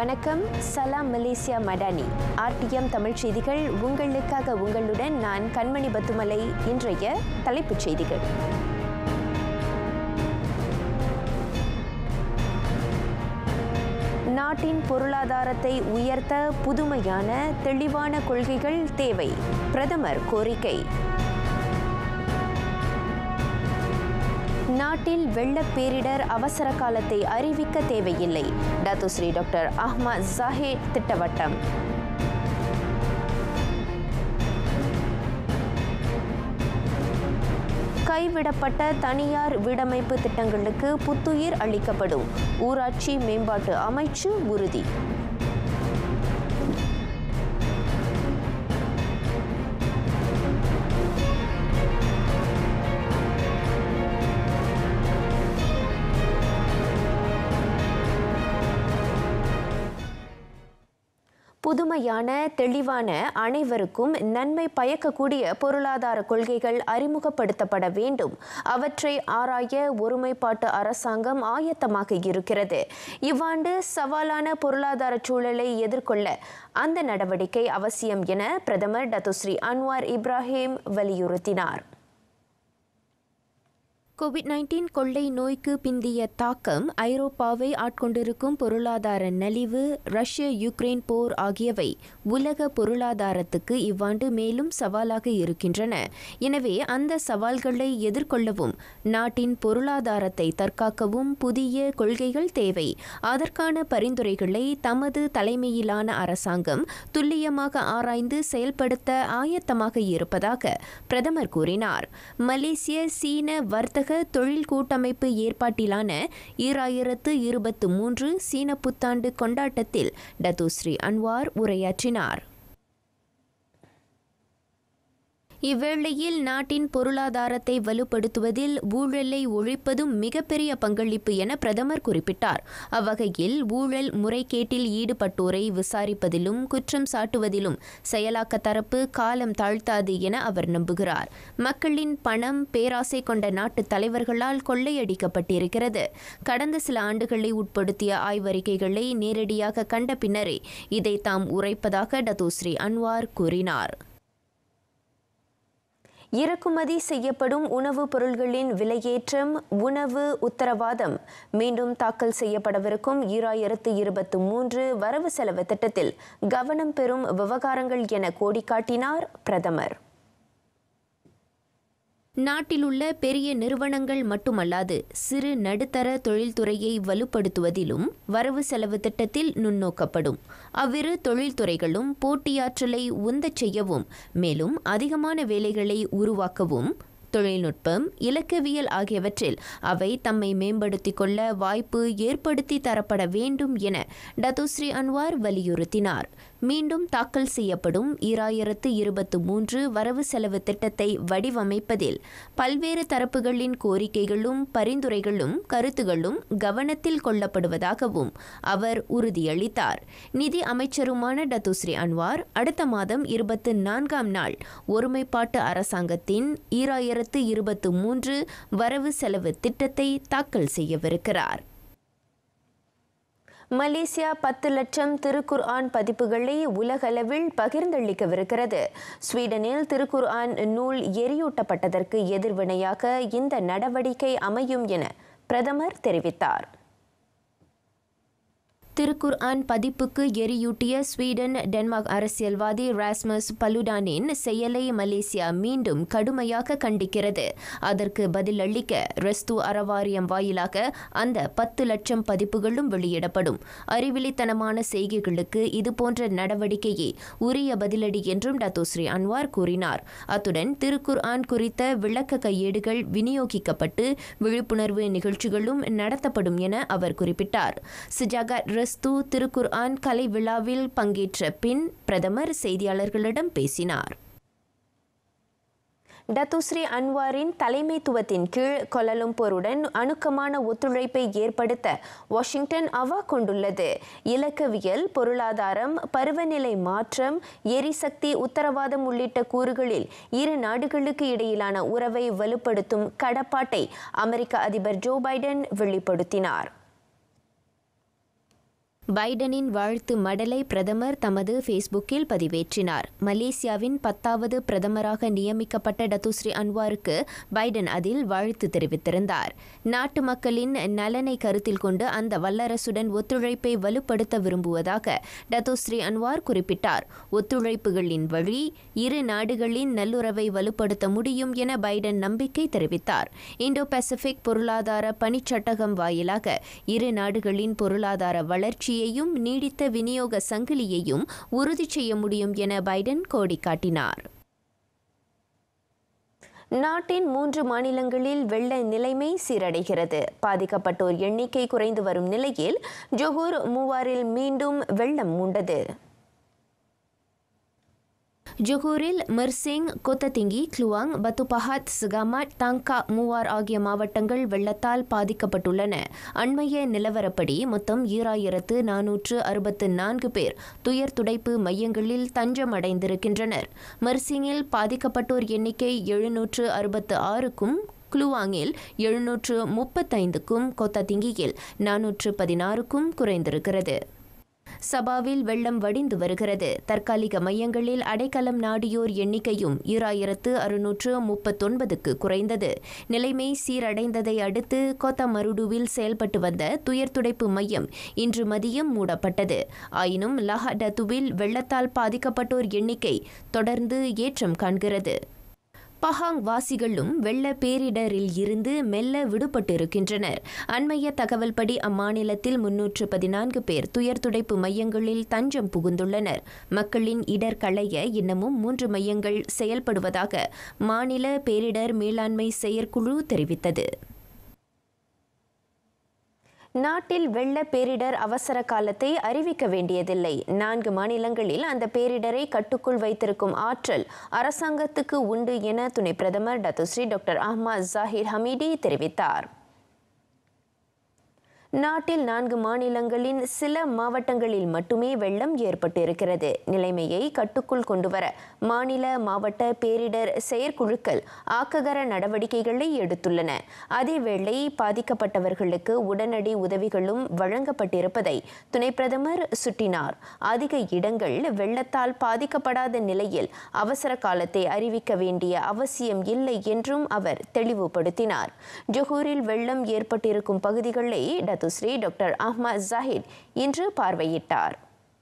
வணக்கம் சலாம் Malaysia Madani RTM Tamil செய்திகள் உங்களுக்காக உங்களுடன் நான் கண்மணி பத்துமலை இன்றைய தலைப்புச் செய்திகள் நாட்டின் பொருளாதாரத்தை உயர்த்த புதுமையான தெளிவான கொள்கைகள் தேவை பிரதமர் கோரிக்கை நாட்டில் வெள்ளப் பேரிடர் அவசர காலத்தை அறிவிக்க தேவையில்லை டாத்துஸ்ரீ டாக்டர் அஹ்மத் ஜாஹித் திட்டவட்டம் கைவிடப்பட்ட தனியார் வீடமைப்பு திட்டங்களுக்கு புத்துயிர் அளிக்கப்படும் ஊராட்சி மேம்பாட்டு அமைச்சு உறுதி புதுமையான தெளிவான அனைவருக்கும் நன்மை பயக்கக்கூடிய பொருளாதார கொள்கைகள் அறிமுகப்படுத்தப்பட வேண்டும் அவற்றை ஆராய ஒருமைப்பாட்டு அரசாங்கம் ஆயத்தமாக இருக்கிறது இவ்வாண்டு சவாலான பொருளாதார சூழலை எதிர்கொள்ள அந்த நடவடிக்கை அவசியம் என பிரதமர் டத்துஸ்ரீ அன்வார் இப்ராஹிம் வலியுறுத்தினார் கோவிட் நைன்டீன் கொள்ளை நோய்க்கு பிந்திய தாக்கம் ஐரோப்பாவை ஆட்கொண்டிருக்கும் பொருளாதார நலிவு ரஷ்ய யுக்ரைன் போர் ஆகியவை உலக பொருளாதாரத்துக்கு இவ்வாண்டு மேலும் சவாலாக இருக்கின்றன எனவே அந்த சவால்களை எதிர்கொள்ளவும் நாட்டின் பொருளாதாரத்தை தற்காக்கவும் புதிய கொள்கைகள் தேவை அதற்கான பரிந்துரைகளை தமது தலைமையிலான அரசாங்கம் துல்லியமாக ஆராய்ந்து செயல்படுத்த ஆயத்தமாக இருப்பதாக பிரதமர் கூறினார் மலேசிய சீன வர்த்தக தொழில் கூட்டமைப்பு ஏற்பாட்டிலான ஈராயிரத்து இருபத்து மூன்று சீன புத்தாண்டு கொண்டாட்டத்தில் டத்துஸ்ரீ அன்வார் உரையாற்றினார் இவ்வேளையில் நாட்டின் பொருளாதாரத்தை வலுப்படுத்துவதில் ஊழலை ஒழிப்பதும் மிகப்பெரிய பங்களிப்பு என பிரதமர் குறிப்பிட்டார் அவ்வகையில் ஊழல் முறைகேட்டில் ஈடுபட்டோரை விசாரிப்பதிலும் குற்றம் சாட்டுவதிலும் செயலாக்க தரப்பு காலம் தாழ்த்தாது என அவர் நம்புகிறார் மக்களின் பணம் பேராசை கொண்ட நாட்டு தலைவர்களால் கொள்ளையடிக்கப்பட்டிருக்கிறது கடந்த சில ஆண்டுகளை உட்படுத்திய ஆய்வறிக்கைகளை நேரடியாக கண்ட பின்னரே இதை தாம் உரைப்பதாக டத்தோஸ்ரீ அன்வார் கூறினார் இறக்குமதி செய்யப்படும் உணவுப் பொருள்களின் விலையேற்றம் உணவு உத்தரவாதம் மீண்டும் தாக்கல் செய்யப்படவிருக்கும் ஈராயிரத்து இருபத்தி மூன்று வரவு செலவு திட்டத்தில் கவனம் பெறும் விவகாரங்கள் என கோடி காட்டினார் பிரதமர் நாட்டிலுள்ள பெரிய நிறுவனங்கள் மட்டுமல்லாது சிறு நடுத்தர தொழில்துறையை வலுப்படுத்துவதிலும் வரவு செலவு திட்டத்தில் நுண்ணோக்கப்படும் அவ்விரு தொழில்துறைகளும் போட்டியாற்றலை உந்தச் செய்யவும் மேலும் அதிகமான வேலைகளை உருவாக்கவும் தொழில்நுட்பம் இலக்கவியல் ஆகியவற்றில் அவை தம்மை மேம்படுத்திக் கொள்ள வாய்ப்பு ஏற்படுத்தி தரப்பட வேண்டும் என டத்துஸ்ரீ அன்வார் வலியுறுத்தினார் மீண்டும் தாக்கல் செய்யப்படும் ஈராயிரத்து இருபத்து மூன்று வரவு செலவு திட்டத்தை வடிவமைப்பதில் பல்வேறு தரப்புகளின் கோரிக்கைகளும் பரிந்துரைகளும் கருத்துகளும் கவனத்தில் கொள்ளப்படுவதாகவும் அவர் உறுதியளித்தார் நிதி அமைச்சருமான டத்துஸ்ரீ அன்வார் அடுத்த மாதம் இருபத்து நான்காம் நாள் ஒருமைப்பாட்டு அரசாங்கத்தின் ஈராயிரத்து இருபத்து மூன்று வரவு செலவு திட்டத்தை தாக்கல் செய்யவிருக்கிறார் மலேசியா பத்து லட்சம் திருக்குர் ஆன் பதிப்புகளை உலகளவில் பகிர்ந்தளிக்கவிருக்கிறது ஸ்வீடனில் திருக்குர் ஆன் நூல் எரியூட்டப்பட்டதற்கு எதிர்வினையாக இந்த நடவடிக்கை அமையும் என பிரதமர் தெரிவித்தார் திருக்குர் ஆன் பதிப்புக்கு எரியூட்டிய ஸ்வீடன் டென்மார்க் அரசியல்வாதி ராஸ்மஸ் பலுடானின் செயலை மலேசியா மீண்டும் கடுமையாக கண்டிக்கிறது அதற்கு பதிலளிக்க ரெஸ்து அறவாரியம் வாயிலாக அந்த பத்து லட்சம் பதிப்புகளும் வெளியிடப்படும் அறிவிலித்தனமான செய்கைகளுக்கு இதுபோன்ற நடவடிக்கையே உரிய பதிலடி என்றும் டத்தோஸ்ரீ அன்வார் கூறினார் அத்துடன் திருக்குர் ஆன் குறித்த விளக்க கையேடுகள் விநியோகிக்கப்பட்டு விழிப்புணர்வு நிகழ்ச்சிகளும் நடத்தப்படும் என அவர் குறிப்பிட்டார் சிஜாகா ரெஸ்து திருக்குர் ஆன் கலை விழாவில் பங்கேற்ற பின் பிரதமர் செய்தியாளர்களிடம் பேசினார் டத்துஸ்ரீ அன்வாரின் தலைமைத்துவத்தின் கீழ் கொலலும்பூருடன் அணுக்கமான ஒத்துழைப்பை ஏற்படுத்த வாஷிங்டன் அவா கொண்டுள்ளது இலக்கவியல் பொருளாதாரம் பருவநிலை மாற்றம் எரிசக்தி உத்தரவாதம் உள்ளிட்ட கூறுகளில் இரு நாடுகளுக்கு இடையிலான உறவை வலுப்படுத்தும் கடப்பாட்டை அமெரிக்க அதிபர் ஜோ பைடன் வெளிப்படுத்தினார் பைடனின் வாழ்த்து மடலை பிரதமர் தமது ஃபேஸ்புக்கில் பதிவேற்றினார் மலேசியாவின் பத்தாவது பிரதமராக நியமிக்கப்பட்ட டத்துஸ்ரீ அன்வாருக்கு பைடன் அதில் வாழ்த்து தெரிவித்திருந்தார் நாட்டு மக்களின் நலனை கருத்தில் கொண்டு அந்த வல்லரசுடன் ஒத்துழைப்பை வலுப்படுத்த விரும்புவதாக டத்துஸ்ரீ அன்வார் குறிப்பிட்டார் ஒத்துழைப்புகளின் வழி இரு நாடுகளின் நல்லுறவை வலுப்படுத்த முடியும் என பைடன் நம்பிக்கை தெரிவித்தார் இந்தோ பசிபிக் பொருளாதார பணிச்சட்டகம் வாயிலாக இரு நாடுகளின் பொருளாதார வளர்ச்சி வளர்ச்சியையும் நீடித்த விநியோக சங்கிலியையும் உறுதி செய்ய முடியும் என பைடன் கோடி காட்டினார் நாட்டின் மூன்று மாநிலங்களில் வெள்ள நிலைமை சீரடைகிறது பாதிக்கப்பட்டோர் எண்ணிக்கை குறைந்து வரும் நிலையில் ஜொகூர் மூவாரில் மீண்டும் வெள்ளம் மூண்டது ஜொகூரில் Mersing Kota Tinggi Kluang Batu Pahat Segamat Tangkak Muar ஆகிய மாவட்டங்கள் வெள்ளத்தால் பாதிக்கப்பட்டுள்ளன அண்மைய நிலவரப்படி மொத்தம் ஈராயிரத்து நானூற்று அறுபத்து நான்கு பேர் துயர் துடைப்பு மையங்களில் தஞ்சம் அடைந்திருக்கின்றனர் மிர்சிங்கில் பாதிக்கப்பட்டோர் எண்ணிக்கை எழுநூற்று அறுபத்து ஆறுக்கும் குளுவாங்கில் எழுநூற்று முப்பத்தைந்துக்கும் கொத்ததிங்கியில் நானூற்று பதினாறுக்கும் குறைந்திருக்கிறது சபாவில் வெள்ளம் வடிந்து வருகிறது தற்காலிக மையங்களில் அடைக்கலம் நாடியோர் எண்ணிக்கையும் ஈராயிரத்து அறுநூற்று முப்பத்தொன்பதுக்கு குறைந்தது நிலைமை சீரடைந்ததை அடுத்து கோத்தமருடுவில் செயல்பட்டு வந்த துயர் துடைப்பு மையம் இன்று மதியம் மூடப்பட்டது ஆயினும் லஹடத்துவில் வெள்ளத்தால் பாதிக்கப்பட்டோர் எண்ணிக்கை தொடர்ந்து ஏற்றம் காண்கிறது பஹாங் வாசிகளும் வெள்ள பேரிடரில் இருந்து மெல்ல விடுபட்டிருக்கின்றனர் அண்மைய தகவல்படி அம்மாநிலத்தில் முன்னூற்று பதினான்கு பேர் துயர் துடைப்பு மையங்களில் தஞ்சம் புகுந்துள்ளனர் மக்களின் இடர் களைய இன்னமும் மூன்று மையங்கள் செயல்படுவதாக மாநில பேரிடர் மேலாண்மை செயற்குழு தெரிவித்தது நாட்டில் வெள்ள பேரிடர் அவசர காலத்தை அறிவிக்க வேண்டியதில்லை நான்கு மாநிலங்களில் அந்த பேரிடரை கட்டுக்குள் வைத்திருக்கும் ஆற்றல் அரசாங்கத்துக்கு உண்டு என துணை பிரதமர் Datuk Seri doctor Ahmad Zahid Hamidi தெரிவித்தார் நாட்டில் நான்கு மாநிலங்களின் சில மாவட்டங்களில் மட்டுமே வெள்ளம் ஏற்பட்டிருக்கிறது நிலைமையை கட்டுக்குள் கொண்டுவர மாநில மாவட்ட பேரிடர் செயற்குழுக்கள் ஆக்ககர நடவடிக்கைகளை எடுத்துள்ளன அதேவேளை பாதிக்கப்பட்டவர்களுக்கு உடனடி உதவிகளும் வழங்கப்பட்டிருப்பதை துணை பிரதமர் சுட்டினார் அதிக இடங்கள் வெள்ளத்தால் பாதிக்கப்படாத நிலையில் அவசர காலத்தை அறிவிக்க வேண்டிய அவசியம் இல்லை என்றும் அவர் தெளிவுபடுத்தினார் ஜொஹூரில் வெள்ளம் ஏற்பட்டிருக்கும் பகுதிகளை டத்துஸ்ரீ டாக்டர் அஹ்மத் ஜாஹித் இன்று பார்வையிட்டார்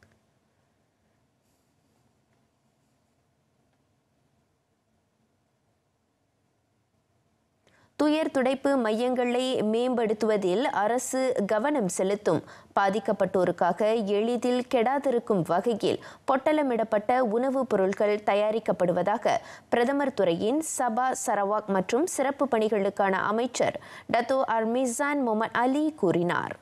துயர் துடைப்பு மையங்களை மேம்படுத்துவதில் அரசு கவனம் செலுத்தும் பாதிக்கப்பட்டோருக்காக எளிதில் கெடாதிருக்கும் வகையில் பொட்டலமிடப்பட்ட உணவுப் பொருட்கள் தயாரிக்கப்படுவதாக பிரதமர் துறையின் சபா சரவாக் மற்றும் சிறப்பு பணிகளுக்கான அமைச்சர் டத்தோ அர்மிசான் மொமட் அலி கூறினார்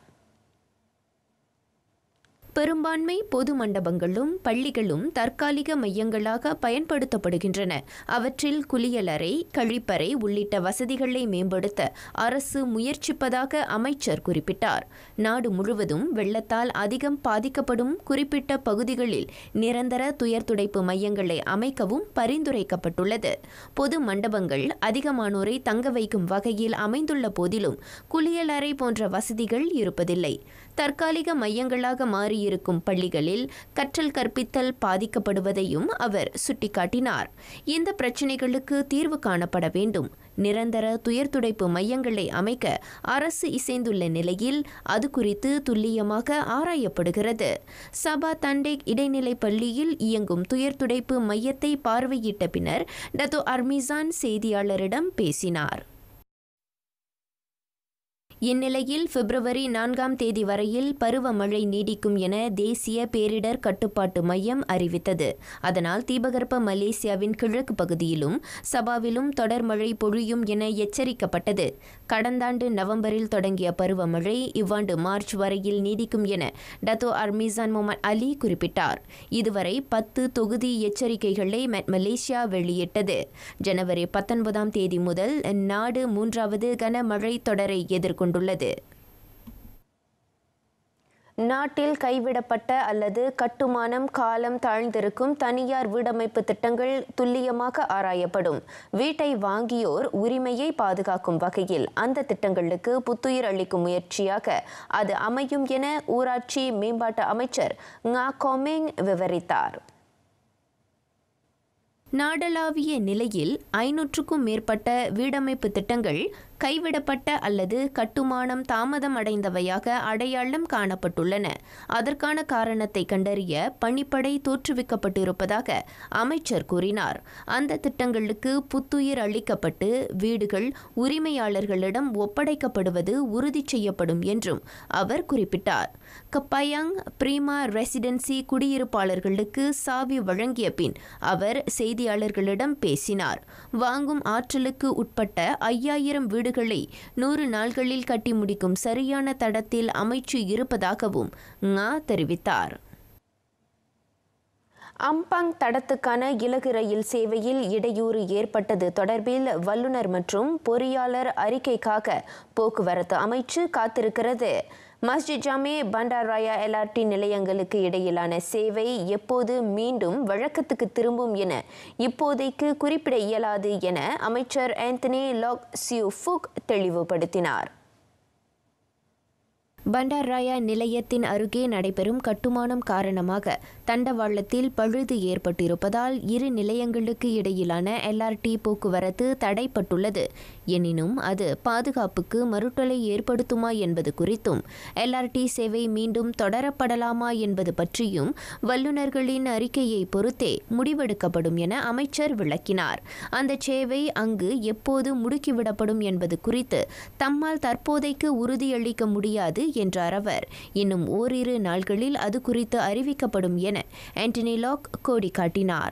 பெரும்பான்மை பொது மண்டபங்களும் பள்ளிகளும் தற்காலிக மையங்களாக பயன்படுத்தப்படுகின்றன அவற்றில் குளியலறை கழிப்பறை உள்ளிட்ட வசதிகளை மேம்படுத்த அரசு முயற்சிப்பதாக அமைச்சர் குறிப்பிட்டார் நாடு முழுவதும் வெள்ளத்தால் அதிகம் பாதிக்கப்படும் குறிப்பிட்ட பகுதிகளில் நிரந்தர துயர் துடைப்பு மையங்களை அமைக்கவும் பரிந்துரைக்கப்பட்டுள்ளது பொது மண்டபங்கள் அதிகமானோரை தங்க வைக்கும் வகையில் அமைந்துள்ள போதிலும் குளியலறை போன்ற வசதிகள் இருப்பதில்லை தற்காலிக மையங்களாக மாறியிருக்கும் பள்ளிகளில் கற்றல் கற்பித்தல் பாதிக்கப்படுவதையும் அவர் சுட்டிக்காட்டினார் இந்த பிரச்சினைகளுக்கு தீர்வு காணப்பட வேண்டும் நிரந்தர துயர்துடைப்பு மையங்களை அமைக்க அரசு இசைந்துள்ள நிலையில் அது குறித்து துல்லியமாக ஆராயப்படுகிறது சபா தண்டேக் இடைநிலை பள்ளியில் இயங்கும் துயர்துடைப்பு மையத்தை பார்வையிட்ட பின்னர் டத்தோ அர்மிசான் செய்தியாளரிடம் பேசினார் இந்நிலையில் பிப்ரவரி நான்காம் தேதி வரையில் பருவமழை நீடிக்கும் என தேசிய பேரிடர் கட்டுப்பாட்டு மையம் அறிவித்தது அதனால் தீபகற்ப மலேசியாவின் கிழக்கு பகுதியிலும் சபாவிலும் தொடர் மழை பொழியும் என எச்சரிக்கப்பட்டது கடந்தாண்டு நவம்பரில் தொடங்கிய பருவமழை இவ்வாண்டு மார்ச் வரையில் நீடிக்கும் என டத்தோ அர்மிசான் முகமது அலி குறிப்பிட்டார் இதுவரை பத்து தொகுதி எச்சரிக்கைகளை மெட் மலேசியா வெளியிட்டது ஜனவரி பத்தொன்பதாம் தேதி முதல் நாடு மூன்றாவது கனமழை தொடரை எதிர்கொண்டுள்ளது நாட்டில் கைவிடப்பட்ட அல்லது கட்டுமானம் காலம் தாழ்ந்திருக்கும் தனியார் வீடமைப்பு திட்டங்கள் துல்லியமாக ஆராயப்படும் வீட்டை வாங்கியோர் உரிமையை பாதுகாக்கும் வகையில் அந்த திட்டங்களுக்கு புத்துயிர் அளிக்கும் முயற்சியாக அது அமையும் என ஊராட்சி மேம்பாட்டு அமைச்சர் ngா கோமேங் விவரித்தார் நாடளாவிய நிலையில் ஐநூற்றுக்கும் மேற்பட்ட வீடமைப்பு திட்டங்கள் கைவிடப்பட்ட அல்லது கட்டுமானம் தாமதம் அடைந்தவையாக அடையாளம் காணப்பட்டுள்ளன அதற்கான காரணத்தை கண்டறிய பணிப்படை தோற்றுவிக்கப்பட்டிருப்பதாக அமைச்சர் கூறினார் அந்த திட்டங்களுக்கு புத்துயிர் அளிக்கப்பட்டு வீடுகள் உரிமையாளர்களிடம் ஒப்படைக்கப்படுவது உறுதி செய்யப்படும் என்றும் அவர் குறிப்பிட்டார் கப்பயாங் பிரீமா ரெசிடென்சி குடியிருப்பாளர்களுக்கு சாவி வழங்கிய பின் அவர் செய்தியாளர்களிடம் பேசினார் வாங்கும் ஆற்றலுக்கு உட்பட்ட ஐயாயிரம் வீடு வீடுகளை நூறு நாள்களில் கட்டி முடிக்கும் சரியான தடத்தில் அமைச்சு இருப்பதாகவும் ngா தெரிவித்தார் அம்பாங் தடத்துக்கான இலகு ரயில் சேவையில் இடையூறு ஏற்பட்டது தொடர்பில் வல்லுநர் மற்றும் பொறியாளர் அறிக்கைக்காக போக்குவரத்து அமைச்சு காத்திருக்கிறது மஸ்ஜித் ஜாமே பண்டாராயா எல்ஆர்டி நிலையங்களுக்கு இடையிலான சேவை எப்போது மீண்டும் வழக்கத்துக்கு திரும்பும் என இப்போதைக்கு குறிப்பிட இயலாது என அமைச்சர் ஆந்தனி லாக் சியூ ஃபுக் தெளிவுபடுத்தினார் பண்டாராயா நிலையத்தின் அருகே நடைபெறும் கட்டுமானம் காரணமாக தண்டவாளத்தில் பழுது ஏற்பட்டிருப்பதால் இரு நிலையங்களுக்கு இடையிலான எல்ஆர்டி போக்குவரத்து தடைப்பட்டுள்ளது எனினும் அது பாதுகாப்புக்கு மறுட்டலை ஏற்படுத்துமா என்பது குறித்தும் எல்ஆர்டி சேவை மீண்டும் தொடரப்படலாமா என்பது பற்றியும் வல்லுநர்களின் அறிக்கையை பொறுத்தே முடிவெடுக்கப்படும் என அமைச்சர் விளக்கினார் அந்த சேவை அங்கு எப்போது முடுக்கிவிடப்படும் என்பது குறித்து தம்மால் தற்போதைக்கு உறுதியளிக்க முடியாது என்றார் அவர் இன்னும் ஓரிரு நாள்களில் அது குறித்து அறிவிக்கப்படும் என ஆண்டனி லாக் கோடி காட்டினார்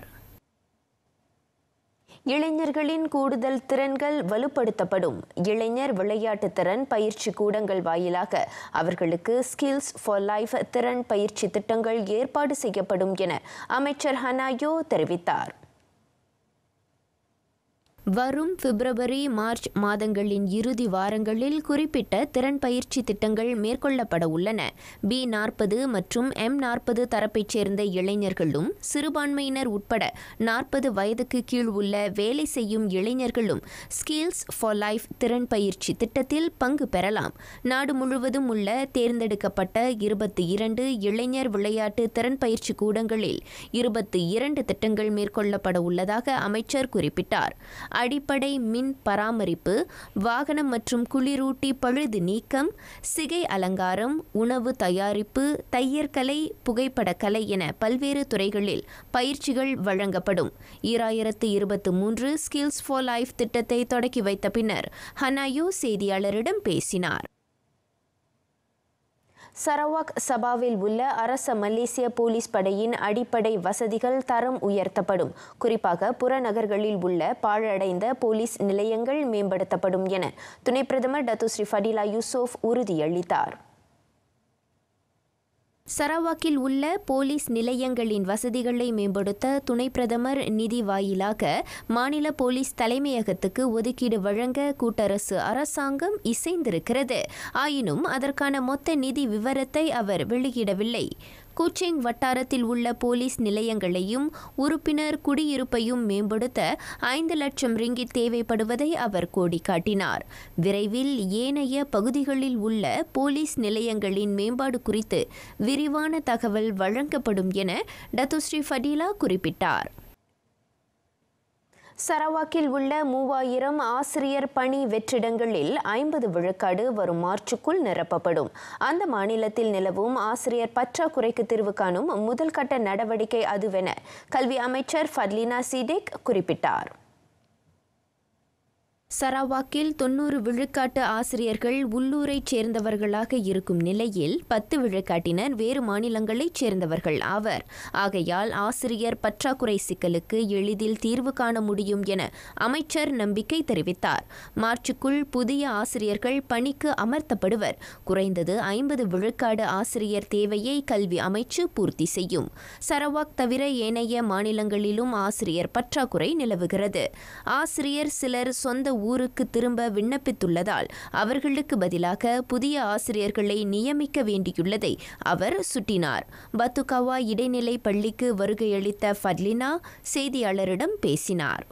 இளைஞர்களின் கூடுதல் திறன்கள் வலுப்படுத்தப்படும் இளைஞர் விளையாட்டு திறன் பயிற்சி கூடங்கள் வாயிலாக அவர்களுக்கு ஸ்கில்ஸ் ஃபார் லைஃப் திறன் பயிற்சி திட்டங்கள் ஏற்பாடு செய்யப்படும் என அமைச்சர் ஹனாயோ தெரிவித்தார் வரும் பிப்ரவரி மார்ச் மாதங்களின் இறுதி வாரங்களில் குறிப்பிட்ட திறன் பயிற்சி திட்டங்கள் மேற்கொள்ளப்பட உள்ளன பி நாற்பது மற்றும் எம் நாற்பது தரப்பைச் சேர்ந்த இளைஞர்களும் சிறுபான்மையினர் உட்பட நாற்பது வயதுக்கு கீழ் உள்ள வேலை செய்யும் இளைஞர்களும் ஸ்கில்ஸ் ஃபார் லைஃப் திறன் பயிற்சி திட்டத்தில் பங்கு பெறலாம் நாடு முழுவதும் உள்ள தேர்ந்தெடுக்கப்பட்ட இருபத்தி இரண்டு இளைஞர் விளையாட்டு திறன் பயிற்சி கூடங்களில் இருபத்தி இரண்டு திட்டங்கள் மேற்கொள்ளப்பட உள்ளதாக அமைச்சர் குறிப்பிட்டார் அடிப்படை மின் பராமரிப்பு வாகனம் மற்றும் குளிரூட்டி பழுது நீக்கம் சிகை அலங்காரம் உணவு தயாரிப்பு தையற்கலை புகைப்படக்கலை என பல்வேறு துறைகளில் பயிற்சிகள் வழங்கப்படும் ஈராயிரத்து இருபத்தி மூன்று ஸ்கில்ஸ் ஃபார் லைஃப் திட்டத்தை தொடக்கி வைத்த பின்னர் ஹனாயோ செய்தியாளரிடம் பேசினார் சரவாக் சபாவில் உள்ள அரச மலேசிய போலீஸ் படையின் அடிப்படை வசதிகள் தரம் உயர்த்தப்படும் குறிப்பாக புறநகர்களில் உள்ள பாழடைந்த போலீஸ் நிலையங்கள் மேம்படுத்தப்படும் என துணை பிரதமர் டத்து ஸ்ரீ ஃபடிலா யூசுப் உறுதியளித்தார் சரவாக்கில் உள்ள போலீஸ் நிலையங்களின் வசதிகளை மேம்படுத்த துணை பிரதமர் நிதி வாயிலாக மாநில போலீஸ் தலைமையகத்துக்கு ஒதுக்கீடு வழங்க கூட்டரசு அரசாங்கம் இசைந்திருக்கிறது ஆயினும் அதற்கான மொத்த நிதி விவரத்தை அவர் வெளியிடவில்லை கூச்சிங் வட்டாரத்தில் உள்ள போலீஸ் நிலையங்களையும் உறுப்பினர் குடியிருப்பையும் மேம்படுத்த ஐந்து லட்சம் ரிங்கிட் தேவைப்படுவதை அவர் கோடி காட்டினார் விரைவில் ஏனைய பகுதிகளில் உள்ள போலீஸ் நிலையங்களின் மேம்பாடு குறித்து விரிவான தகவல் வழங்கப்படும் என டத்துஸ்ரீ ஃபடீலா குறிப்பிட்டார் சரவாக்கில் உள்ள மூவாயிரம் ஆசிரியர் பணி வெற்றிடங்களில் ஐம்பது விழுக்காடு வரும் மார்ச்சுக்குள் நிரப்பப்படும் அந்த மாநிலத்தில் நிலவும் ஆசிரியர் பற்றாக்குறைக்கு தீர்வு காணும் முதல் கட்ட நடவடிக்கை அதுவென கல்வி அமைச்சர் ஃபட்லினா சீடேக் குறிப்பிட்டார் சரவாக்கில் தொன்னூறு விழுக்காட்டு ஆசிரியர்கள் உள்ளூரைச் சேர்ந்தவர்களாக இருக்கும் நிலையில் பத்து விழுக்காட்டினர் வேறு மாநிலங்களைச் சேர்ந்தவர்கள் ஆவர் ஆகையால் ஆசிரியர் பற்றாக்குறை சிக்கலுக்கு எளிதில் தீர்வு காண முடியும் என அமைச்சர் நம்பிக்கை தெரிவித்தார் மார்ச்சுக்குள் புதிய ஆசிரியர்கள் பணிக்கு அமர்த்தப்படுவர் குறைந்தது ஐம்பது விழுக்காடு ஆசிரியர் தேவையை கல்வி அமைச்சு பூர்த்தி செய்யும் சரவாக் தவிர ஏனைய மாநிலங்களிலும் ஆசிரியர் பற்றாக்குறை நிலவுகிறது ஆசிரியர் சிலர் சொந்த ஊருக்கு திரும்ப விண்ணப்பித்துள்ளதால் அவர்களுக்கு பதிலாக புதிய ஆசிரியர்களை நியமிக்க வேண்டியுள்ளதை அவர் சுட்டினார் பத்துகவா இடைநிலை பள்ளிக்கு வருகையளித்த ஃபட்லினா செய்தியாளரிடம் பேசினார்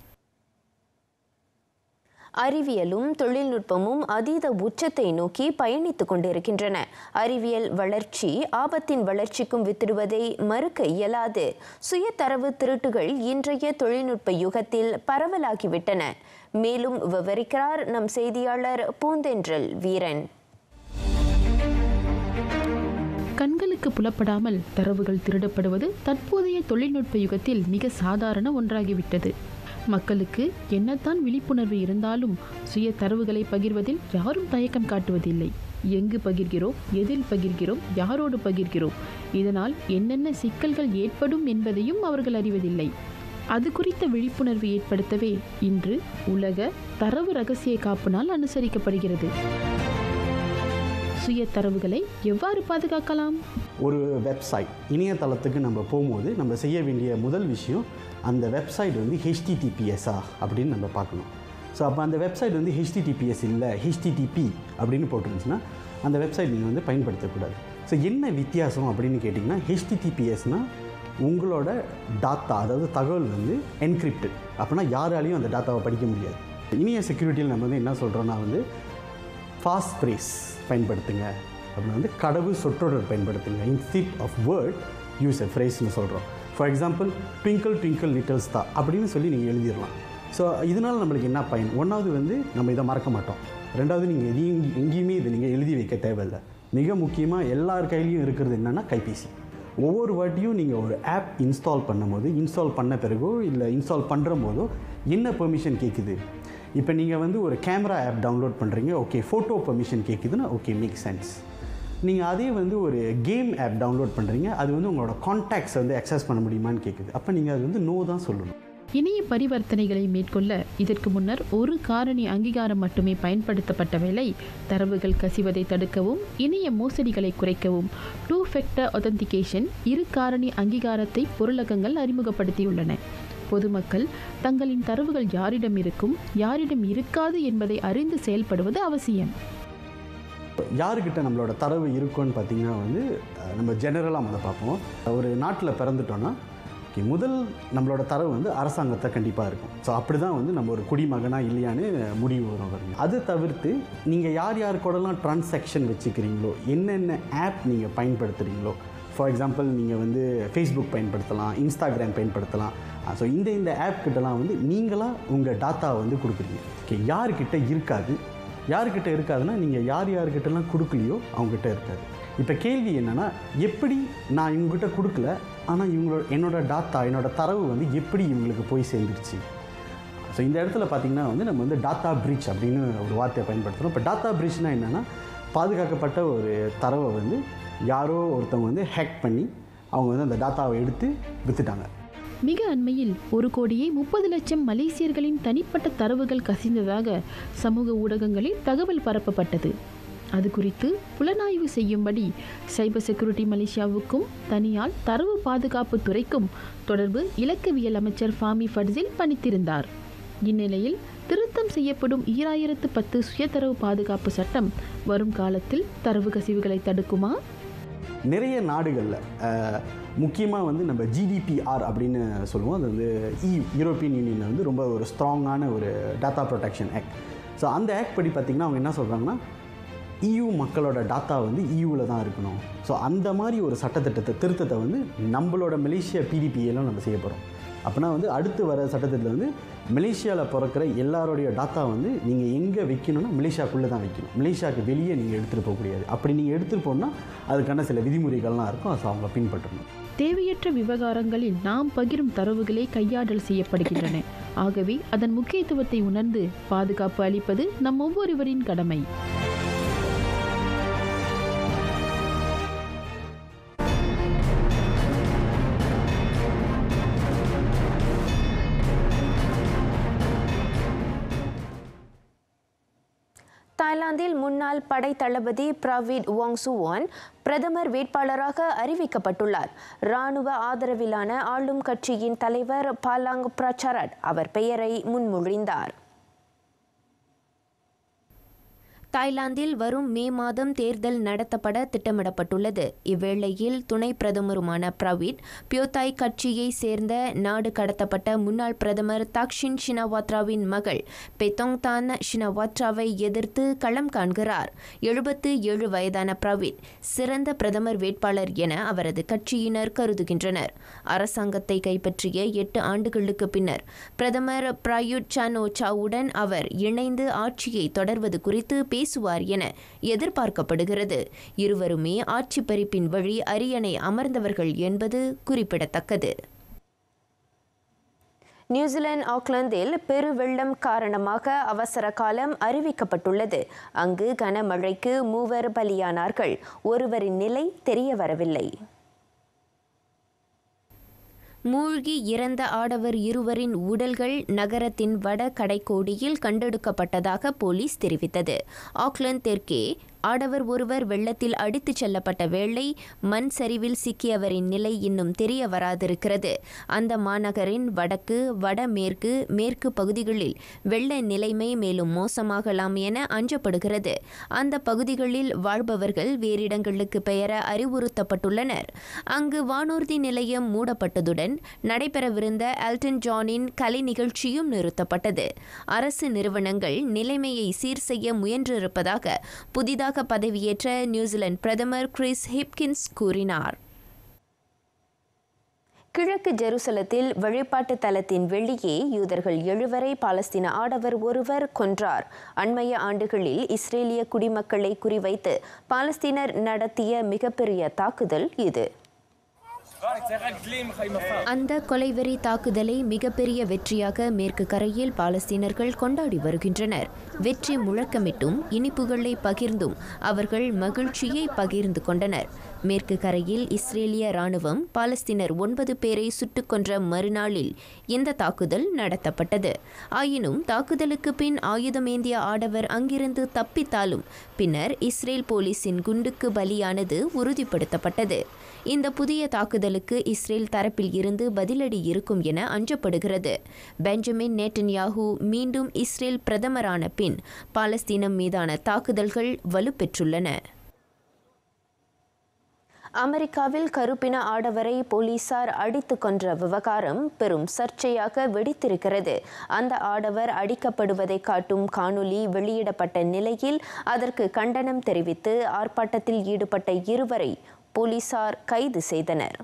அறிவியலும் தொழில்நுட்பமும் அதீத உச்சத்தை நோக்கி பயணித்துக் கொண்டிருக்கின்றன அறிவியல் வளர்ச்சி ஆபத்தின் வளர்ச்சிக்கும் வித்திடுவதை மறுக்க இயலாது சுய தரவு திருட்டுகள் இன்றைய தொழில்நுட்ப யுகத்தில் பரவலாகிவிட்டன மேலும் விவரிக்கிறார் நம் செய்தியாளர் பூந்தென்றல் வீரன் கண்களுக்கு புலப்படாமல் தரவுகள் திருடப்படுவது தற்போதைய தொழில்நுட்ப யுகத்தில் மிக சாதாரண ஒன்றாகிவிட்டது மக்களுக்கு என்னத்தான் விழிப்புணர்வு இருந்தாலும் சுய தரவுகளை பகிர்வதில் யாரும் தயக்கம் காட்டுவதில்லை எங்கு பகிர்கிறோம் எதில் பகிர்கிறோம் யாரோடு பகிர்கிறோம் இதனால் என்னென்ன சிக்கல்கள் ஏற்படும் என்பதையும் அவர்கள் அறிவதில்லை அது குறித்த விழிப்புணர்வு ஏற்படுத்தவே இன்று உலக தரவு ரகசிய காப்பு நாள் அனுசரிக்கப்படுகிறது சுய தரவுகளை எவ்வாறு பாதுகாக்கலாம் ஒரு வெப்சைட் இணையதளத்துக்கு நம்ம போகும்போது நம்ம செய்ய வேண்டிய முதல் விஷயம் அந்த வெப்சைட் வந்து ஹெச்டிடிபிஎஸ்ஸா அப்படின்னு நம்ம பார்க்கணும் ஸோ அப்போ அந்த வெப்சைட் வந்து ஹெச்டிடிபிஎஸ் இல்லை ஹெச்டிடிபி அப்படின்னு போட்டுருந்துச்சுன்னா அந்த வெப்சைட் நீங்கள் வந்து பயன்படுத்தக்கூடாது ஸோ என்ன வித்தியாசம் அப்படின்னு கேட்டிங்கன்னா ஹெச்டிடிபிஎஸ்னால் உங்களோட டாட்டா அதாவது தகவல் வந்து என்கிரிப்டட் அப்படின்னா யாராலையும் அந்த டாட்டாவை படிக்க முடியாது இனிய செக்யூரிட்டியில் நம்ம வந்து என்ன சொல்கிறோன்னா வந்து ஃபாஸ்ட் ஃப்ரேஸ் பயன்படுத்துங்க அப்படின்னா வந்து கடவு சொற்றொடர் பயன்படுத்துங்க instead of word use a ஃப்ரேஸ்னு சொல்கிறோம் for example twinkle twinkle little தான் அப்படின்னு சொல்லி நீங்கள் எழுதிடலாம் ஸோ இதனால் நம்மளுக்கு என்ன பயன் ஒன்றாவது வந்து நம்ம இதை மறக்க மாட்டோம் ரெண்டாவது நீங்கள் எதையும் எங்கேயுமே இதை நீங்கள் எழுதி வைக்க தேவையில்லை மிக முக்கியமாக எல்லார் கையிலையும் இருக்கிறது என்னென்னா கைபேசி ஒவ்வொரு வாட்டியும் நீங்கள் ஒரு ஆப் இன்ஸ்டால் பண்ணும்போது இன்ஸ்டால் பண்ண பிறகோ இல்லை இன்ஸ்டால் பண்ணுற போதோ என்ன பெர்மிஷன் கேட்குது இப்போ நீங்கள் வந்து ஒரு கேமரா ஆப் டவுன்லோட் பண்ணுறீங்க ஓகே ஃபோட்டோ பெர்மிஷன் கேட்குதுன்னா ஓகே மேக் சென்ஸ் நீங்கள் அதே வந்து ஒரு கேம் ஆப் டவுன்லோட் பண்ணுறீங்க அது வந்து உங்களோட கான்டாக்ட்ஸ் வந்து அக்சஸ் பண்ண முடியுமான்னு கேட்குது அப்போ நீங்கள் அது வந்து நோ தான் சொல்லணும் இணைய பரிவர்த்தனைகளை மேற்கொள்ள இதற்கு முன்னர் ஒரு காரணி அங்கீகாரம் மட்டுமே பயன்படுத்தப்பட்ட வேளை தரவுகள் கசிவதை தடுக்கவும் இணைய மோசடிகளை குறைக்கவும் டூ ஃபெக்டர் ஒத்தன்டிகேஷன் இரு காரணி அங்கீகாரத்தை பொருளகங்கள் அறிமுகப்படுத்தியுள்ளன பொதுமக்கள் தங்களின் தரவுகள் யாரிடம் இருக்கும் யாரிடம் இருக்காது என்பதை அறிந்து செயல்படுவது அவசியம் யாருக்கிட்ட நம்மளோட தரவு இருக்குன்னு பார்த்தீங்கன்னா வந்து அஹ், நம்ம ஜெனரலாக முதல்ல பார்ப்போம் ஒரு நாட்டில் பிறந்துட்டோன்னா okay, முதல் நம்மளோட தரவு வந்து அரசாங்கத்தை கண்டிப்பாக இருக்கும் ஸோ அப்படி தான் வந்து நம்ம ஒரு குடிமகனா இல்லையான்னு முடிவு வரும் பாருங்க அது தவிர்த்து நீங்கள் யார் யார் கூடலாம் ட்ரான்சாக்ஷன் வச்சுக்கிறீங்களோ என்னென்ன ஆப் நீங்கள் பயன்படுத்துகிறீங்களோ ஃபார் எக்ஸாம்பிள் நீங்கள் வந்து ஃபேஸ்புக் பயன்படுத்தலாம் இன்ஸ்டாகிராம் பயன்படுத்தலாம் ஸோ இந்த இந்த ஆப் கிட்டலாம் வந்து நீங்களாக உங்கள் டாட்டாவை வந்து கொடுக்குறீங்க ஓகே யார்கிட்ட இருக்காது யார்கிட்ட இருக்காதுன்னா நீங்கள் யார் யார்கிட்டலாம் கொடுக்கலையோ அவங்ககிட்ட இருக்காது இப்போ கேள்வி என்னென்னா எப்படி நான் இவங்ககிட்ட கொடுக்கல ஆனால் இவங்களோட என்னோட டாட்டா என்னோட தரவு வந்து எப்படி இவங்களுக்கு போய் சேர்ந்துருச்சு ஸோ இந்த இடத்துல பார்த்தீங்கன்னா வந்து நம்ம வந்து டாட்டா பிரீச் அப்படின்னு ஒரு வார்த்தையை பயன்படுத்துகிறோம் இப்போ டாட்டா பிரீச்னா என்னென்னா பாதுகாக்கப்பட்ட ஒரு தரவை வந்து யாரோ ஒருத்தவங்க வந்து ஹேக் பண்ணி அவங்க வந்து அந்த டாட்டாவை எடுத்து விற்றுட்டாங்க மிக அண்மையில் ஒரு கோடியே முப்பது லட்சம் மலேசியர்களின் தனிப்பட்ட தரவுகள் கசிந்ததாக சமூக ஊடகங்களில் தகவல் பரப்பப்பட்டது அது குறித்து புலனாய்வு செய்யும்படி சைபர் செக்யூரிட்டி மலேசியாவுக்கும் தனியால் தரவு பாதுகாப்பு துறைக்கும் தொடர்பு இலக்கவியல் அமைச்சர் ஃபாமி ஃபட்ஸில் பணித்திருந்தார் இந்நிலையில் திருத்தம் செய்யப்படும் ஈராயிரத்து பத்து சுயதரவு பாதுகாப்பு சட்டம் வரும் காலத்தில் தரவு கசிவுகளை தடுக்குமா நிறைய நாடுகளில் முக்கியமாக வந்து நம்ம ஜிடிபிஆர் அப்படின்னு சொல்லுவோம் அது வந்து இ யூரோப்பியன் யூனியனில் வந்து ரொம்ப ஒரு ஸ்ட்ராங்கான ஒரு டாட்டா ப்ரொடெக்ஷன் ஆக்ட் ஸோ அந்த ஆக்ட் படி பார்த்திங்கன்னா அவங்க என்ன சொல்கிறாங்கன்னா இயு மக்களோட டாட்டா வந்து இயூவில் தான் இருக்கணும் ஸோ அந்த மாதிரி ஒரு சட்டத்திட்டத்தை திருத்தத்தை வந்து நம்மளோட மலேசியா பிடிபிஏலாம் நம்ம செய்ய போகிறோம் அப்படின்னா வந்து அடுத்து வர சட்டத்திட்டத்தில் வந்து மலேசியாவில் பிறக்கிற எல்லாருடைய டாட்டா வந்து நீங்கள் எங்கே வைக்கணும்னா மலேசியாக்குள்ளே தான் வைக்கணும் மலேசியாவுக்கு வெளியே நீங்கள் எடுத்துகிட்டு போக முடியாது அப்படி நீங்கள் எடுத்துகிட்டு போனால் அதுக்கான சில விதிமுறைகள்லாம் இருக்கும் அதை அவங்க பின்பற்றணும் தேவையற்ற விவகாரங்களில் நாம் பகிரும் தரவுகளே கையாடல் செய்யப்படுகின்றன ஆகவே அதன் முக்கியத்துவத்தை உணர்ந்து பாதுகாப்பு அளிப்பது நம் ஒவ்வொருவரின் கடமை தாய்லாந்தில் முன்னாள் படை தளபதி பிரவீத் வாங்சுவான் பிரதமர் வேட்பாளராக அறிவிக்கப்பட்டுள்ளார் ராணுவ ஆதரவிலான ஆளும் கட்சியின் தலைவர் பாலாங் பிரச்சாரட் அவர் பெயரை முன்மொழிந்தார் தாய்லாந்தில் வரும் மே மாதம் தேர்தல் நடத்தப்பட திட்டமிடப்பட்டுள்ளது இவ்வேளையில் துணை பிரதமருமான பிரவீத் பியோத்தாய் கட்சியை சேர்ந்த நாடு கடத்தப்பட்ட முன்னாள் பிரதமர் தாக்ஷின் ஷினவாத்ராவின் மகள் பெத்தோங்தான் ஷினவாத்ராவை எதிர்த்து களம் காண்கிறார் எழுபத்து ஏழு வயதான பிரவீத் சிறந்த பிரதமர் வேட்பாளர் என அவரது கட்சியினர் கருதுகின்றனர் அரசாங்கத்தை கைப்பற்றிய எட்டு ஆண்டுகளுக்கு பின்னர் பிரதமர் பிரயுட் சான் ஓச்சாவுடன் அவர் இணைந்து ஆட்சியை தொடர்வது குறித்து பேசுவார் என எதிர்பார்க்கப்படுகிறது இருவருமே ஆட்சி பறிப்பின் வழி அரியணை அமர்ந்தவர்கள் என்பது குறிப்பிடத்தக்கது நியூசிலாந்து ஆக்லாந்தில் பெருவெள்ளம் காரணமாக அவசர காலம் அறிவிக்கப்பட்டுள்ளது அங்கு கனமழைக்கு மூவர் பலியானார்கள் ஒருவரின் நிலை தெரிய வரவில்லை மூழ்கி இறந்த ஆடவர் இருவரின் உடல்கள் நகரத்தின் வட கடைக்கோடியில் கண்டெடுக்கப்பட்டதாக போலீஸ் தெரிவித்தது ஆக்லாந்து தெற்கே ஆடவர் ஒருவர் வெள்ளத்தில் அடித்துச் செல்லப்பட்ட வேளை மண் சரிவில் சிக்கியவரின் நிலை இன்னும் தெரிய வராதிருக்கிறது அந்த மாநகரின் வடக்கு வடமேற்கு மேற்கு பகுதிகளில் வெள்ள நிலைமை மேலும் மோசமாகலாம் என அஞ்சப்படுகிறது அந்த பகுதிகளில் வாழ்பவர்கள் வேறிடங்களுக்கு பெயர அறிவுறுத்தப்பட்டுள்ளனர் அங்கு வானூர்தி நிலையம் மூடப்பட்டதுடன் நடைபெறவிருந்த எல்டன் ஜானின் கலை நிகழ்ச்சியும் நிறுத்தப்பட்டது அரசு நிறுவனங்கள் நிலைமையை சீர் செய்ய முயன்றிருப்பதாக புதிதாக பதவியேற்ற நியூசிலாந்து பிரதமர் கிறிஸ் ஹிப்கின்ஸ் கூறினார் கிழக்கு ஜெருசலத்தில் வழிபாட்டு தலத்தின் வெளியே யூதர்கள் எழுவரை பாலஸ்தீன ஆடவர் ஒருவர் கொன்றார் அண்மைய ஆண்டுகளில் இஸ்ரேலிய குடிமக்களை குறிவைத்து பாலஸ்தீனர் நடத்திய மிகப்பெரிய தாக்குதல் இது அந்த கொலைவெறி தாக்குதலை மிகப்பெரிய வெற்றியாக மேற்கு கரையில் பாலஸ்தீனர்கள் கொண்டாடி வருகின்றனர் வெற்றி முழக்கமிட்டும் இனிப்புகளை பகிர்ந்தும் அவர்கள் மகிழ்ச்சியை பகிர்ந்து கொண்டனர் மேற்கு கரையில் இஸ்ரேலிய ராணுவம் பாலஸ்தீனர் ஒன்பது பேரை சுட்டுக் கொன்ற மறுநாளில் இந்த தாக்குதல் நடத்தப்பட்டது ஆயினும் தாக்குதலுக்கு பின் ஆயுதமேந்திய ஆடவர் அங்கிருந்து தப்பித்தாலும் பின்னர் இஸ்ரேல் போலீசின் குண்டுக்கு பலியானது உறுதிப்படுத்தப்பட்டது இந்த புதிய தாக்குதலுக்கு இஸ்ரேல் தரப்பில் இருந்து பதிலடி இருக்கும் என அஞ்சப்படுகிறது பெஞ்சமின் நேட்டன்யாஹூ மீண்டும் இஸ்ரேல் பிரதமரான பின் பாலஸ்தீனம் மீதான தாக்குதல்கள் வலுப்பெற்றுள்ளன அமெரிக்காவில் கருப்பின ஆடவரை போலீசார் அடித்து கொன்ற விவகாரம் பெரும் சர்ச்சையாக வெடித்திருக்கிறது அந்த ஆடவர் அடிக்கப்படுவதை காட்டும் காணொலி வெளியிடப்பட்ட நிலையில் அதற்கு கண்டனம் தெரிவித்து ஆர்ப்பாட்டத்தில் ஈடுபட்ட இருவரை போலீசார் கைது செய்தனர்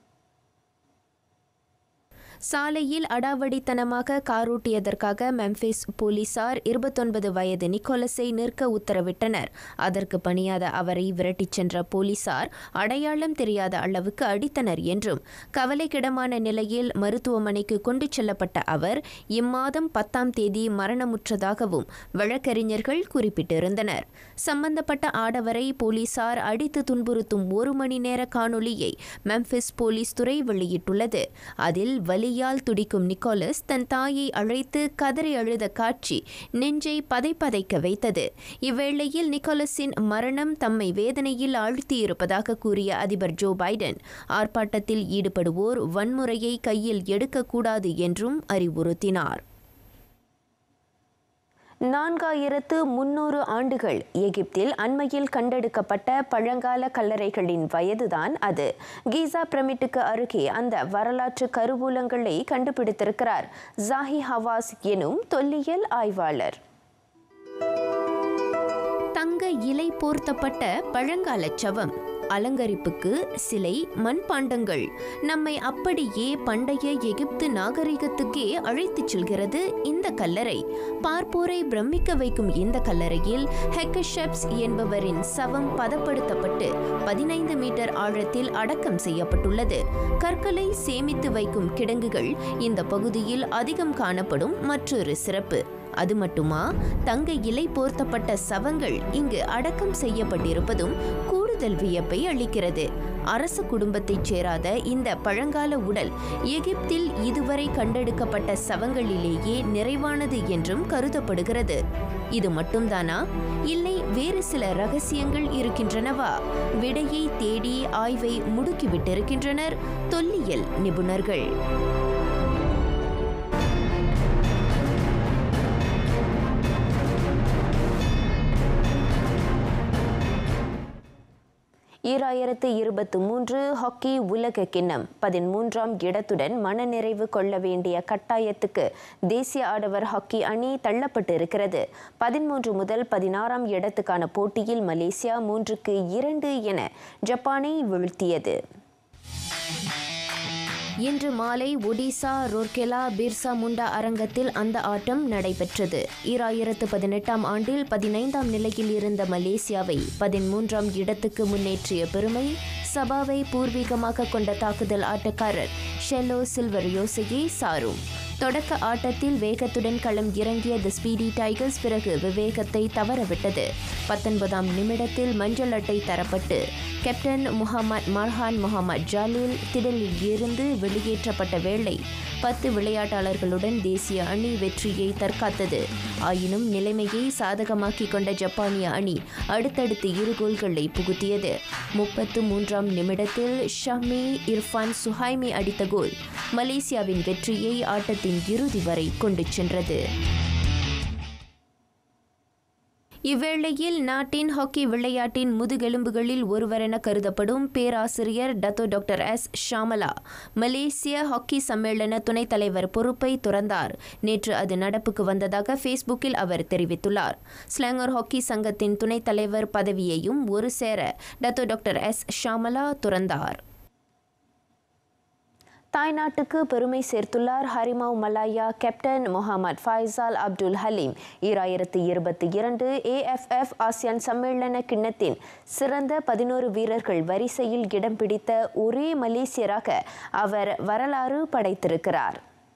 சாலையில் அடாவடித்தனமாக காரூட்டியதற்காக மெம்பிஸ் போலீசார் இருபத்தொன்பது வயது நிக்கோலஸை நிற்க உத்தரவிட்டனர் அதற்கு பணியாத அவரை விரட்டிச் சென்ற போலீசார் அடையாளம் தெரியாத அளவுக்கு அடித்தனர் என்றும் கவலைக்கிடமான நிலையில் மருத்துவமனைக்கு கொண்டு செல்லப்பட்ட அவர் இம்மாதம் பத்தாம் தேதி மரணமுற்றதாகவும் வழக்கறிஞர்கள் குறிப்பிட்டிருந்தனர் சம்பந்தப்பட்ட ஆடவரை போலீசார் அடித்து துன்புறுத்தும் ஒரு மணி நேர காணொலியை மெம்பிஸ் போலீஸ் துறை வெளியிட்டுள்ளது அதில் வலி வலியால் துடிக்கும் நிக்கோலஸ் தன் தாயை அழைத்து கதறி அழுத காட்சி நெஞ்சை பதைப்பதைக்க வைத்தது இவ்வேளையில் நிக்கோலஸின் மரணம் தம்மை வேதனையில் ஆழ்த்தியிருப்பதாக கூறிய அதிபர் ஜோ பைடன் ஆர்ப்பாட்டத்தில் ஈடுபடுவோர் வன்முறையை கையில் எடுக்கக்கூடாது என்றும் அறிவுறுத்தினார் நான்காயிரத்து முன்னூறு ஆண்டுகள் எகிப்தில் அண்மையில் கண்டெடுக்கப்பட்ட பழங்கால கல்லறைகளின் வயதுதான் அது கீசா பிரமிட்டுக்கு அருகே அந்த வரலாற்று கருவூலங்களை கண்டுபிடித்திருக்கிறார் ஜாஹி ஹவாஸ் எனும் தொல்லியல் ஆய்வாளர் தங்க இலை போர்த்தப்பட்ட பழங்கால சவம் அலங்கரிப்புக்கு சிலை மண்பாண்டங்கள் நம்மை அப்படியே பண்டைய எகிப்து நாகரிகத்துக்கே அழைத்துச் செல்கிறது இந்த கல்லறை பார்ப்போரை பிரமிக்க வைக்கும் இந்த கல்லறையில் ஹெக்கஷெப்ஸ் என்பவரின் சவம் பதப்படுத்தப்பட்டு பதினைந்து மீட்டர் ஆழத்தில் அடக்கம் செய்யப்பட்டுள்ளது கற்களை சேமித்து வைக்கும் கிடங்குகள் இந்த பகுதியில் அதிகம் காணப்படும் மற்றொரு சிறப்பு அது மட்டுமா தங்க இலை போர்த்தப்பட்ட சவங்கள் இங்கு அடக்கம் செய்யப்பட்டிருப்பதும் கூடுதல் வியப்பை அளிக்கிறது அரச குடும்பத்தைச் சேராத இந்த பழங்கால உடல் எகிப்தில் இதுவரை கண்டெடுக்கப்பட்ட சவங்களிலேயே நிறைவானது என்றும் கருதப்படுகிறது இது மட்டும்தானா இல்லை வேறு சில ரகசியங்கள் இருக்கின்றனவா விடையை தேடி ஆய்வை முடுக்கிவிட்டிருக்கின்றனர் தொல்லியல் நிபுணர்கள் ஈராயிரத்து இருபத்தி மூன்று ஹாக்கி உலக கிண்ணம் பதிமூன்றாம் இடத்துடன் மனநிறைவு கொள்ள வேண்டிய கட்டாயத்துக்கு தேசிய ஆடவர் ஹாக்கி அணி தள்ளப்பட்டு இருக்கிறது பதிமூன்று முதல் பதினாறாம் இடத்துக்கான போட்டியில் மலேசியா மூன்றுக்கு இரண்டு என ஜப்பானை வீழ்த்தியது இன்று மாலை ஒடிசா ரோர்கெலா பிர்சா முண்டா அரங்கத்தில் அந்த ஆட்டம் நடைபெற்றது ஈராயிரத்து பதினெட்டாம் ஆண்டில் பதினைந்தாம் நிலையில் இருந்த மலேசியாவை பதிமூன்றாம் இடத்துக்கு முன்னேற்றிய பெருமை சபாவை பூர்வீகமாக கொண்ட தாக்குதல் ஆட்டக்காரர் ஷெல்லோ சில்வர் யோசையை சாரும் தொடக்க ஆட்டத்தில் வேகத்துடன் களம் இறங்கிய தி ஸ்பீடி டைகர்ஸ் பிறகு விவேகத்தை தவறவிட்டது பத்தொன்பதாம் நிமிடத்தில் மஞ்சள் அட்டை தரப்பட்டு captain Mohamad Marhan Mohamad Jalil திடலில் இருந்து வெளியேற்றப்பட்ட வேளை பத்து விளையாட்டாளர்களுடன் தேசிய அணி வெற்றியை தற்காத்தது ஆயினும் நிலைமையை சாதகமாக்கிக் கொண்ட ஜப்பானிய அணி அடுத்தடுத்து இரு கோல்களை புகுத்தியது முப்பத்து மூன்றாம் நிமிடத்தில் ஷமி இர்ஃபான் சுஹைமி அடித்த கோல் மலேசியாவின் வெற்றியை ஆட்டத்தின் இறுதி வரை கொண்டு சென்றது இவ்வேளையில் நாட்டின் ஹாக்கி விளையாட்டின் முதுகெலும்புகளில் ஒருவரென கருதப்படும் பேராசிரியர் டத்தோ டாக்டர் எஸ் ஷாமலா மலேசிய ஹாக்கி சம்மேளன துணைத் தலைவர் பொறுப்பை துறந்தார் நேற்று அது நடப்புக்கு வந்ததாக ஃபேஸ்புக்கில் அவர் தெரிவித்துள்ளார் ஸ்லாங்கர் ஹாக்கி சங்கத்தின் துணைத் தலைவர் பதவியையும் ஒரு சேர டத்தோ டாக்டர் எஸ் ஷாமலா துறந்தார் தாய்நாட்டுக்கு பெருமை சேர்த்துள்ளார் Harimau Malaya captain Mohamad Faisal Abdul Halim ஈராயிரத்து இருபத்தி இரண்டு ஏஎஃப்எஃப் ஆசியான் சம்மேளன கிண்ணத்தின் சிறந்த பதினோரு வீரர்கள் வரிசையில் இடம் பிடித்த ஒரே மலேசியராக அவர் வரலாறு படைத்திருக்கிறார்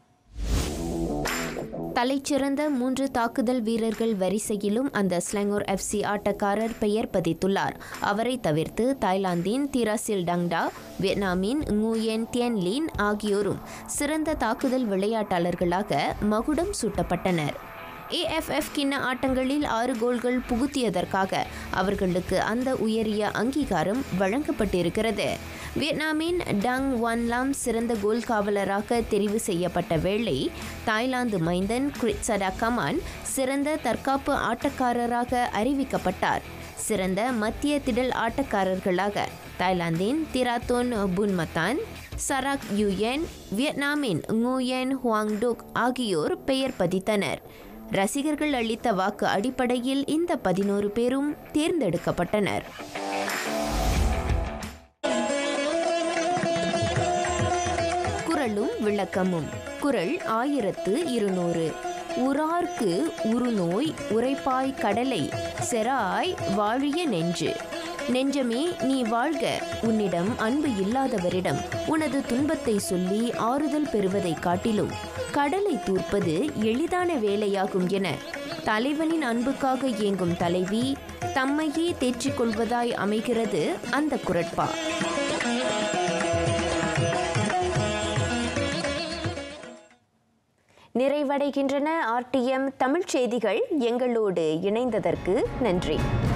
தலைச்சிறந்த மூன்று தாக்குதல் வீரர்கள் வரிசையிலும் அந்த ஸ்லாங்கோர் எஃப்சி ஆட்டக்காரர் பெயர் பதித்துள்ளார் அவரை தவிர்த்து தாய்லாந்தின் திராசில் டங்டா வியட்நாமின் nguyen தியன் லீன் ஆகியோரும் சிறந்த தாக்குதல் விளையாட்டாளர்களாக மகுடம் சூட்டப்பட்டனர் ஏஎஃப்எஃப் கிண்ண ஆட்டங்களில் ஆறு கோல்கள் புகுத்தியதற்காக அவர்களுக்கு அந்த உயரிய அங்கீகாரம் வழங்கப்பட்டிருக்கிறது வியட்நாமின் டங் ஒன்லாம் சிறந்த கோல் காவலராக தெரிவு செய்யப்பட்ட வேளை தாய்லாந்து மைந்தன் கிரிட்சடா கமான் சிறந்த தற்காப்பு ஆட்டக்காரராக அறிவிக்கப்பட்டார் சிறந்த மத்திய திடல் ஆட்டக்காரர்களாக தாய்லாந்தின் திராத்தோன் புன்மத்தான் சராக் யுயன் வியட்நாமின் nguyen ஹுவாங் டுக் ஆகியோர் பெயர் பதித்தனர் ரசிகர்கள் அளித்த வாக்கு அடிப்படையில் இந்த பதினோரு பேரும் தேர்ந்தெடுக்கப்பட்டனர் குரலும் விளக்கமும் குரல் ஆயிரத்து இருநூறு உரார்க்கு உருநோய் உரைப்பாய் கடலை செராய் வாழிய நெஞ்சு நெஞ்சமே நீ வாழ்க உன்னிடம் அன்பு இல்லாதவரிடம் உனது துன்பத்தை சொல்லி ஆறுதல் பெறுவதைக் காட்டிலும் கடலை தூர்ப்பது எளிதான வேலையாகும் என தலைவனின் அன்புக்காக இயங்கும் தலைவி தம்மையே தேற்றிக் கொள்வதாய் அமைகிறது அந்த குரட்பா நிறைவடைகின்றன ஆர்டிஎம் தமிழ்ச் செய்திகள் எங்களோடு இணைந்ததற்கு நன்றி